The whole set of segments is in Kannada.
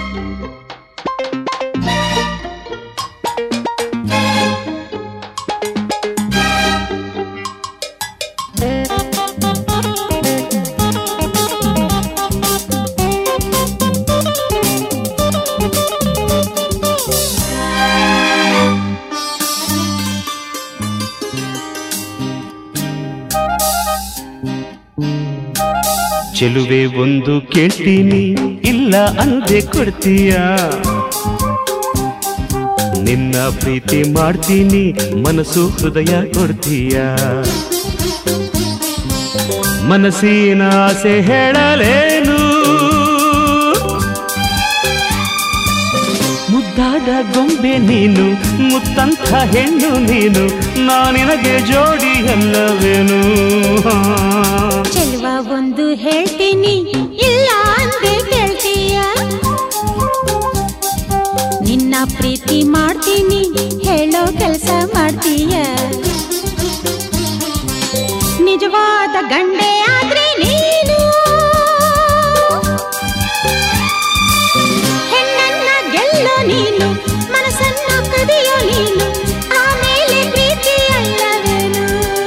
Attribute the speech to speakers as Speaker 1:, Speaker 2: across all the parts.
Speaker 1: ಚೆಲುವೆ ಒಂದು ಕೇಳ್ತೀನಿ ಇಲ್ಲ ಅಂದೆ ಕೊಡ್ತೀಯ ನಿನ್ನ ಪ್ರೀತಿ ಮಾಡ್ತೀನಿ ಮನಸ್ಸು ಹೃದಯ ಕೊಡ್ತೀಯ ಮನಸ್ಸಿನ ಆಸೆ ಹೇಳಲೇನು ಮುದ್ದಾದ ಗೊಂಬೆ ನೀನು ಮುತ್ತಂಥ ಹೆಣ್ಣು ನೀನು ನಾನಿನಗೆ ಜೋಡಿ ಅಲ್ಲವೇನು
Speaker 2: ಚೆಲುವ ಒಂದು ಹೇಳ್ತೀನಿ ಇಲ್ಲ ಅಂದೆ ಕೇಳ್ತೀಯ ನಿನ್ನ ಪ್ರೀತಿ ಮಾಡ್ತೀನಿ ಹೇಳೋ ಕೆಲಸ ಮಾಡ್ತೀಯ ನಿಜವಾದ ಗಂಡೆ ಆದ್ರೆ ನೀನು ಹೆಣ್ಣನ್ನ ಗೆಲ್ಲೋ ನೀನು ಮನಸ್ಸನ್ನ ಕದಿಯೋ ನೀನು ಆಮೇಲೆ ಪ್ರೀತಿ ಅಲ್ಲವೇನು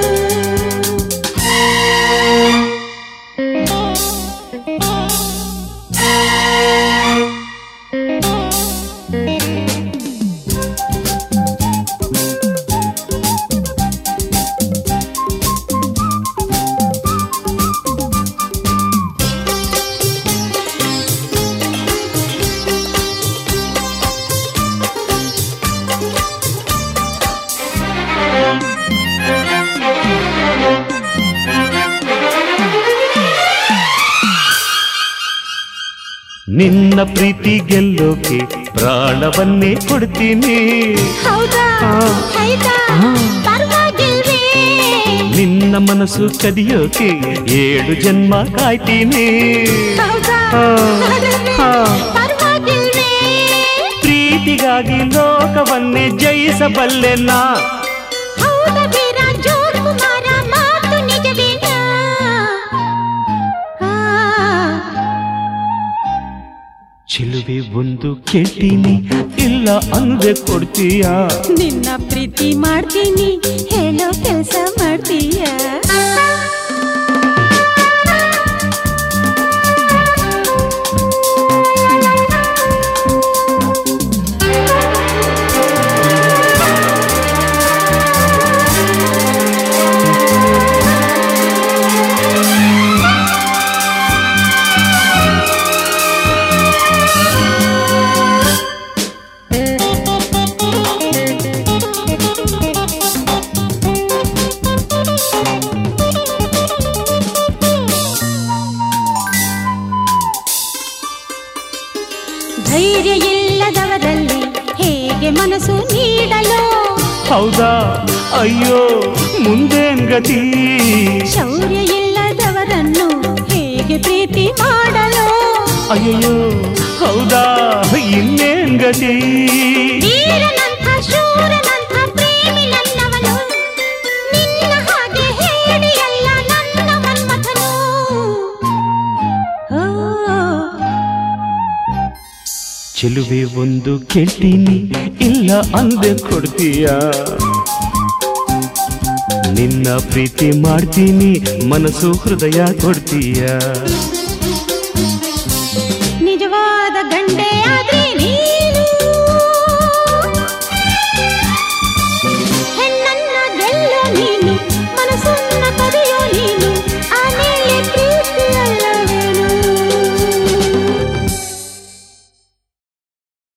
Speaker 1: ನಿನ್ನ ಪ್ರೀತಿ ಗೆಲ್ಲೋಕೆ ಪ್ರಾಣವನ್ನೇ ಕೊಡ್ತೀನಿ
Speaker 2: ಹೌದಾ
Speaker 1: ಆ.
Speaker 2: ಆಯ್ತಾ
Speaker 1: ಆ.
Speaker 2: ಪರವಾಗಿಲ್ವೇ
Speaker 1: ನಿನ್ನ ಮನಸ್ಸು ಕದಿಯೋಕೆ ಏಳು ಜನ್ಮ ಕಾಯ್ತೀನಿ
Speaker 2: ಹೌದಾ
Speaker 1: ಆ.
Speaker 2: ಅರೆರೆ,
Speaker 1: ಆ.
Speaker 2: ಪರವಾಗಿಲ್ವೇ
Speaker 1: ಪ್ರೀತಿಗಾಗಿ ಲೋಕವನ್ನೇ ಜಯಿಸಬಲ್ಲೆ ನಾ
Speaker 2: ಹೌದಾ ವೀರ ಜೋಕುಮಾರ ಮಾತು ನಿಜವೇನಾ ಆ.
Speaker 1: ಚೆಲುವೆ ಒಂದು ಕೇಳ್ತೀನಿ ಇಲ್ಲ ಅಂದೆ ಕೊಡ್ತೀಯ
Speaker 2: ನಿನ್ನ ಪ್ರೀತಿ ಮಾಡ್ತೀನಿ ಹೇಳೋ ಕೆಲಸ ಮಾಡ್ತೀಯ ಧೈರ್ಯ ಇಲ್ಲದವರಲ್ಲಿ ಹೇಗೆ ಮನಸ್ಸು ನೀಡಲು
Speaker 1: ಹೌದಾ ಅಯ್ಯೋ ಮುಂದೇನ್ ಗತಿ
Speaker 2: ಶೌರ್ಯ ಇಲ್ಲದವರನ್ನು ಹೇಗೆ ಪ್ರೀತಿ ಮಾಡಲು
Speaker 1: ಅಯ್ಯೋ ಹೌದಾ ಇನ್ನೇನ್ ಗತಿ
Speaker 2: ವೀರನಂಥ ಶೂರನಂಥ ಪ್ರೇಮಿ ನನ್ನವನು ನಿನ್ನ ಹಾಗೆ ಹೇಳಿಯಲ್ಲ ನನ್ನ ಮನ್ಮಥನು ಓ
Speaker 1: ಚೆಲುವೆ ಒಂದು ಕೇಳ್ತೀನಿ ಇಲ್ಲ ಅಂದೆ ಕೊಡ್ತೀಯ ನಿನ್ನ ಪ್ರೀತಿ ಮಾಡ್ತೀನಿ ಮನಸ್ಸು ಹೃದಯ ಕೊಡ್ತೀಯ